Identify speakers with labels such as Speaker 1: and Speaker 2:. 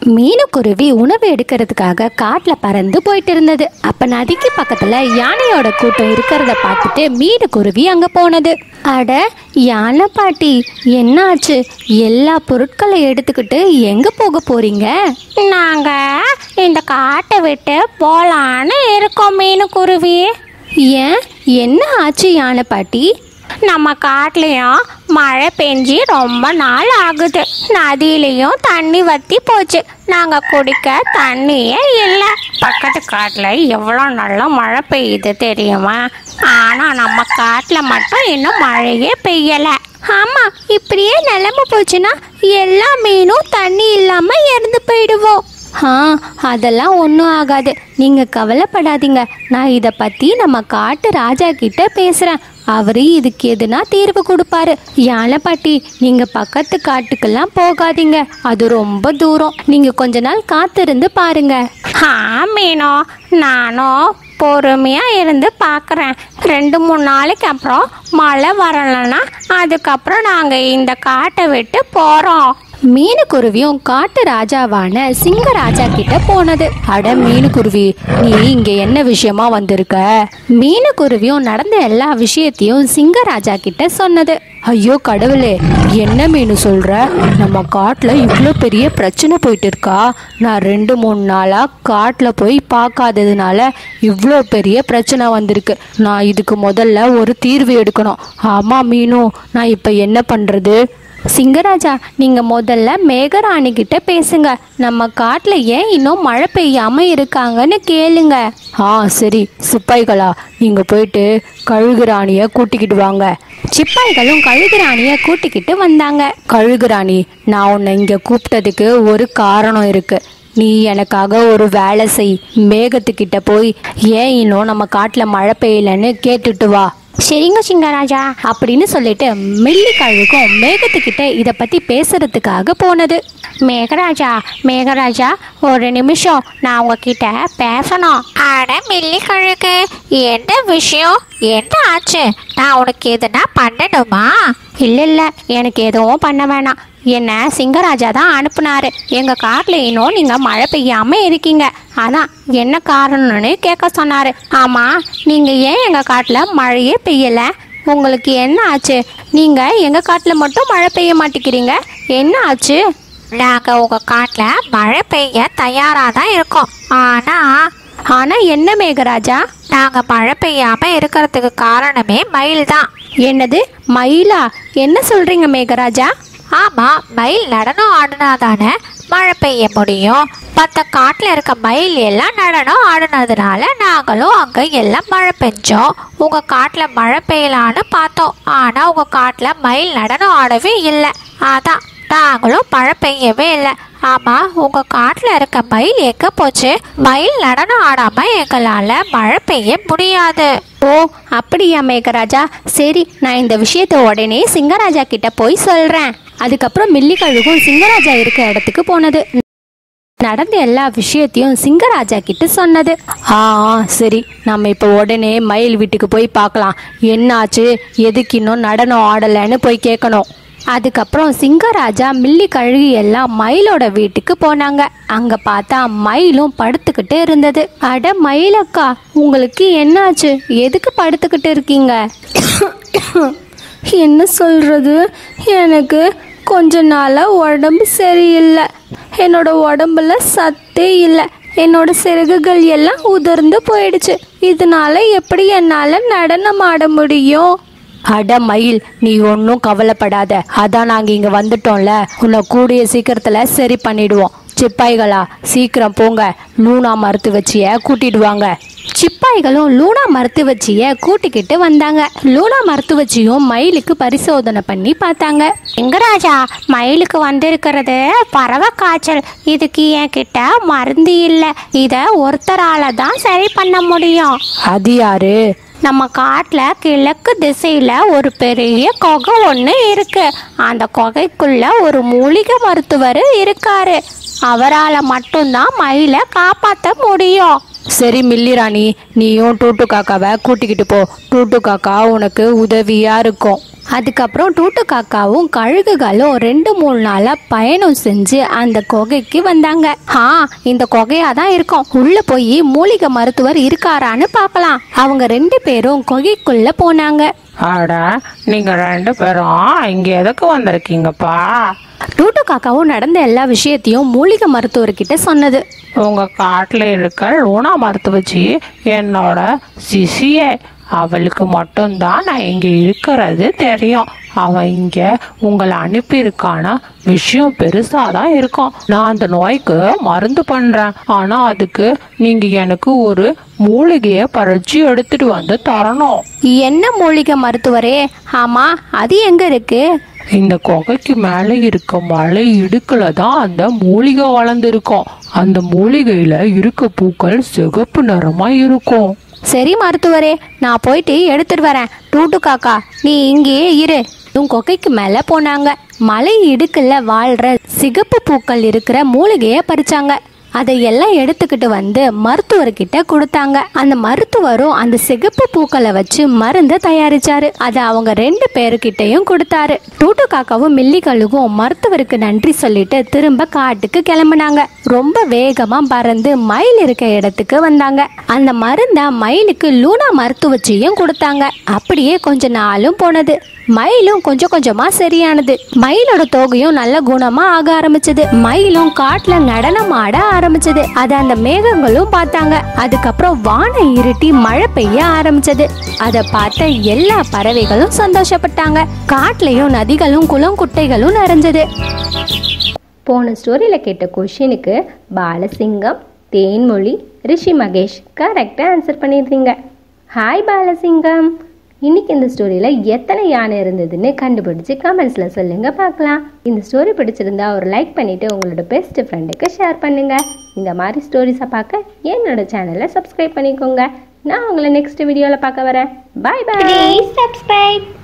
Speaker 1: மீனுக்குருவி உணவு எடுக்கிறதுக்காக காட்டுல பறந்து போயிட்டு இருந்தது அப்ப நதிக்கு பக்கத்துல யானையோட கூட்டம் இருக்கிறத பார்த்துட்டு மீனுக்குருவி அங்க போனது அட யானை பாட்டி என்னாச்சு எல்லா பொருட்களை எடுத்துக்கிட்டு எங்க போக போறீங்க
Speaker 2: நாங்க இந்த காட்டை விட்டு போலான்னு இருக்கோம் மீனுக்குருவி
Speaker 1: ஏன் என்ன ஆச்சு யானை பாட்டி
Speaker 2: நம்ம காட்டுலயும் மழை பெஞ்சி ரொம்ப நாள் ஆகுது நதியிலையும் தண்ணி வத்தி போச்சு நாங்க குடிக்க தண்ணியே இல்லை பக்கத்து காட்டுல எவ்வளோ நல்லா மழை பெய்யுது தெரியுமா ஆனா நம்ம காட்டுல மட்டும் இன்னும் மழையே பெய்யல
Speaker 1: ஆமா இப்படியே நிலைமை போச்சுன்னா எல்லா மீனும் தண்ணி இல்லாம இறந்து போயிடுவோம் ஆ அதெல்லாம் ஒன்றும் ஆகாது நீங்க கவலைப்படாதீங்க நான் இதை பத்தி நம்ம காட்டு ராஜா கிட்ட பேசுறேன் அவரு இதுக்கு எதுனா தீர்வு கொடுப்பாரு யானை பாட்டி நீங்க பக்கத்து காட்டுக்கெல்லாம் போகாதீங்க அது ரொம்ப தூரம் நீங்க கொஞ்ச நாள் காத்திருந்து பாருங்க
Speaker 2: ஆ மீனோ நானும் பொறுமையா இருந்து பார்க்குறேன் ரெண்டு மூணு நாளைக்கு அப்புறம் மழை வரலைன்னா அதுக்கப்புறம் நாங்கள் இந்த காட்டை விட்டு போகிறோம்
Speaker 1: மீனுக்குருவியும் காட்டு ராஜாவான சிங்கராஜா கிட்ட போனது அட மீனுக்குருவி நீ இங்க என்ன விஷயமா வந்திருக்க மீனுக்குருவியும் நடந்த எல்லா விஷயத்தையும் சிங்கராஜா கிட்ட சொன்னது ஐயோ கடவுளே என்ன மீனு சொல்ற நம்ம காட்டுல இவ்வளோ பெரிய பிரச்சனை போயிட்டு இருக்கா நான் ரெண்டு மூணு நாளா காட்டுல போய் பார்க்காததுனால இவ்வளோ பெரிய பிரச்சனை வந்திருக்கு நான் இதுக்கு முதல்ல ஒரு தீர்வு எடுக்கணும் ஆமா மீனு நான் இப்ப என்ன பண்றது சிங்கராஜா நீங்க முதல்ல மேகராணி கிட்ட பேசுங்க நம்ம காட்டுல ஏன் இன்னும் மழை பெய்யாம இருக்காங்கன்னு கேளுங்க ஆ சரி சிப்பாய்களா நீங்க போயிட்டு கழுகுராணிய கூட்டிக்கிட்டு வாங்க சிப்பாய்களும் கழுகுராணிய கூட்டிக்கிட்டு வந்தாங்க கழுகுராணி நான் உன்னை இங்க கூப்பிட்டதுக்கு ஒரு காரணம் இருக்கு நீ எனக்காக ஒரு வேலை செய் மேகத்துக்கிட்ட போய் ஏன் இன்னும் நம்ம காட்டுல மழை பெய்யலன்னு கேட்டுட்டு வா
Speaker 2: சரிங்க சிங்கராஜா
Speaker 1: அப்படின்னு சொல்லிட்டு மில்லிக்கழுகும் மேகத்துக்கிட்ட இதை பத்தி பேசுறதுக்காக போனது
Speaker 2: மேகராஜா மேகராஜா ஒரு நிமிஷம் நான் உங்ககிட்ட பேசணும் அட மில்லி கழுகு என்ன விஷயம் என்ன ஆச்சு நான் உனக்கு எதுனா பண்ணணுமா இல்லை இல்லை எனக்கு எதுவும் பண்ண வேணாம் என்ன சிங்கராஜா தான் அனுப்புனாரு எங்க காட்டுல இன்னும் நீங்க மழை பெய்யாம இருக்கீங்க அதான் என்ன காரணம்னு கேட்க சொன்னாரு ஆமா நீங்க ஏன் எங்க காட்டுல மழையே பெய்யல உங்களுக்கு என்ன ஆச்சு நீங்க எங்க காட்டுல மட்டும் மழை பெய்ய மாட்டேங்கிறீங்க என்ன ஆச்சு நாங்க உங்க காட்டுல மழை பெய்ய தயாரா தான் இருக்கோம் ஆனா
Speaker 1: ஆனா என்ன மேகராஜா
Speaker 2: நாங்க மழை பெய்யாம இருக்கிறதுக்கு காரணமே மயில் தான்
Speaker 1: என்னது மயிலா என்ன சொல்றீங்க மேகராஜா
Speaker 2: ஆமா மயில் நடனம் ஆடினாதானே மழை பெய்ய முடியும் மற்ற காட்டில் இருக்க மயில் எல்லாம் நடனம் ஆடினதுனால நாங்களும் அங்கே எல்லாம் மழை பெஞ்சோம் உங்கள் காட்டில் மழை பெய்யலான்னு பார்த்தோம் ஆனால் உங்கள் காட்டில் மயில் நடனம் ஆடவே இல்லை அதான் நாங்களும் மழை பெய்யவே இல்லை ஆமாம் உங்கள் காட்டில் இருக்க மயில் எங்கே போச்சு மயில் நடனம் ஆடாமல் எங்களால் மழை பெய்ய முடியாது
Speaker 1: ஓ அப்படியா மேகராஜா சரி நான் இந்த விஷயத்த உடனே சிங்கராஜா கிட்ட போய் சொல்றேன் அதுக்கப்புறம் மில்லிக்கழுகும் சிங்கராஜா இருக்க இடத்துக்கு போனது நடந்த எல்லா விஷயத்தையும் சிங்கராஜா கிட்ட சொன்னது ஆ ஆ, சரி நம்ம இப்போ உடனே மயில் வீட்டுக்கு போய் பார்க்கலாம் என்னாச்சு எதுக்கு இன்னும் நடனம் ஆடலைன்னு போய் கேட்கணும் அதுக்கப்புறம் சிங்கராஜா மில்லி கழுகி எல்லாம் மயிலோட வீட்டுக்கு போனாங்க அங்க பார்த்தா மயிலும் படுத்துக்கிட்டு இருந்தது அட மயிலக்கா உங்களுக்கு என்னாச்சு எதுக்கு படுத்துக்கிட்டு இருக்கீங்க என்ன சொல்றது எனக்கு கொஞ்ச நாளா உடம்பு சரியில்லை என்னோட உடம்புல சத்தே இல்லை என்னோட சிறகுகள் எல்லாம் உதிர்ந்து போயிடுச்சு இதனால எப்படி என்னால நடனம் ஆட முடியும் அட மயில் நீ ஒன்றும் கவலைப்படாத அதான் நாங்கள் இங்கே வந்துட்டோம்ல உன்னை கூடிய சீக்கிரத்தில் சரி பண்ணிடுவோம் சிப்பாய்களா சீக்கிரம் போங்க லூனா மருத்து வச்சிய கூட்டிட்டு வாங்க சிப்பாய்களும் லூனா மருத்துவச்சிய கூட்டிக்கிட்டு வந்தாங்க லூனா மருத்துவச்சியும் மயிலுக்கு பரிசோதனை பண்ணி பார்த்தாங்க
Speaker 2: எங்கராஜா மயிலுக்கு வந்திருக்கிறது பறவை காய்ச்சல் இதுக்கு என்கிட்ட மருந்து இல்லை இதை ஒருத்தரால தான் சரி பண்ண முடியும்
Speaker 1: அது யாரு
Speaker 2: நம்ம காட்டில் கிழக்கு திசையில் ஒரு பெரிய குகை ஒன்று இருக்கு அந்த குகைக்குள்ள ஒரு மூலிகை மருத்துவர் இருக்காரு அவரால் மட்டும்தான் மயிலை காப்பாற்ற முடியும்
Speaker 1: சரி மில்லிராணி நீயும் டூட்டு காக்காவை கூட்டிக்கிட்டு போ டூட்டு காக்கா உனக்கு உதவியா இருக்கும் அதுக்கப்புறம் டூட்டு காக்காவும் கழுகுகளும் ரெண்டு மூணு நாளா பயணம் செஞ்சு அந்த குகைக்கு வந்தாங்க ஆ இந்த குகையா தான் இருக்கும் உள்ள போய் மூலிகை மருத்துவர் இருக்காரான்னு பார்க்கலாம் அவங்க ரெண்டு பேரும் குகைக்குள்ள போனாங்க
Speaker 3: அட நீங்க ரெண்டு பேரும் இங்க எதுக்கு வந்திருக்கீங்கப்பா
Speaker 1: டூட்டு காக்காவும் நடந்த எல்லா விஷயத்தையும் மூலிகை மருத்துவர்கிட்ட சொன்னது
Speaker 3: உங்க காட்டுல இருக்க லூனா மருத்துவச்சி என்னோட சிசியே அவளுக்கு மட்டும்தான் நான் இங்க இருக்கிறது தெரியும் அவ இங்க உங்களை அனுப்பியிருக்கான விஷயம் பெருசா தான் இருக்கும் நான் அந்த நோய்க்கு மருந்து பண்றேன் ஆனா அதுக்கு நீங்க எனக்கு ஒரு மூலிகையை பறிச்சு எடுத்துட்டு வந்து தரணும்
Speaker 1: என்ன மூலிகை மருத்துவரே ஆமா அது எங்க இருக்கு
Speaker 3: இந்த குகைக்கு மேலே இருக்க மலை இடுக்குல தான் அந்த மூலிகை வளர்ந்துருக்கும் அந்த மூலிகையில இருக்க பூக்கள் சிகப்பு நிறமா இருக்கும்
Speaker 1: சரி மருத்துவரே நான் போயிட்டு எடுத்துட்டு வரேன் டூட்டு காக்கா நீ இங்கேயே இரு உன் கொக்கைக்கு மேலே போனாங்க மலை இடுக்குல வாழ்ற சிகப்பு பூக்கள் இருக்கிற மூலிகையை பறிச்சாங்க அதை எல்லாம் எடுத்துக்கிட்டு வந்து மருத்துவர்கிட்ட கொடுத்தாங்க அந்த மருத்துவரும் அந்த சிகப்பு பூக்களை வச்சு மருந்தை தயாரிச்சாரு அதை அவங்க ரெண்டு பேருக்கிட்டையும் கொடுத்தாரு டூட்டு காக்காவும் மில்லி கழுகும் மருத்துவருக்கு நன்றி சொல்லிட்டு திரும்ப காட்டுக்கு கிளம்புனாங்க ரொம்ப வேகமா பறந்து மயில் இருக்க இடத்துக்கு வந்தாங்க அந்த மருந்தை மயிலுக்கு லூனா மருத்துவச்சியும் கொடுத்தாங்க அப்படியே கொஞ்ச நாளும் போனது மயிலும் கொஞ்சம் கொஞ்சமா சரியானது மயிலோட தோகையும் நல்ல குணமா ஆக ஆரம்பிச்சது மயிலும் காட்டுல நடனம் ஆட ஆரம்பிச்சது அது அந்த மேகங்களும் பார்த்தாங்க அதுக்கப்புறம் வானம் இருட்டி மழை பெய்ய ஆரம்பிச்சது அதை பார்த்த எல்லா பறவைகளும் சந்தோஷப்பட்டாங்க காட்டுலயும் நதிகளும் குளம் குட்டைகளும் நிறைஞ்சது போன ஸ்டோரியில் கேட்ட கொஷினுக்கு பாலசிங்கம் தேன்மொழி ரிஷி மகேஷ் கரெக்டாக ஆன்சர் பண்ணியிருந்தீங்க ஹாய் பாலசிங்கம் இன்னைக்கு இந்த ஸ்டோரியில் எத்தனை யானை இருந்ததுன்னு கண்டுபிடிச்சு கமெண்ட்ஸில் சொல்லுங்கள் பார்க்கலாம் இந்த ஸ்டோரி பிடிச்சிருந்தா ஒரு லைக் பண்ணிவிட்டு உங்களோட பெஸ்ட் ஃப்ரெண்டுக்கு ஷேர் பண்ணுங்கள் இந்த மாதிரி ஸ்டோரிஸை பார்க்க என்னோட சேனலை சப்ஸ்கிரைப் பண்ணிக்கோங்க நான் உங்களை நெக்ஸ்ட் வீடியோவில் பார்க்க வரேன் பாய் பாய்
Speaker 2: Please subscribe.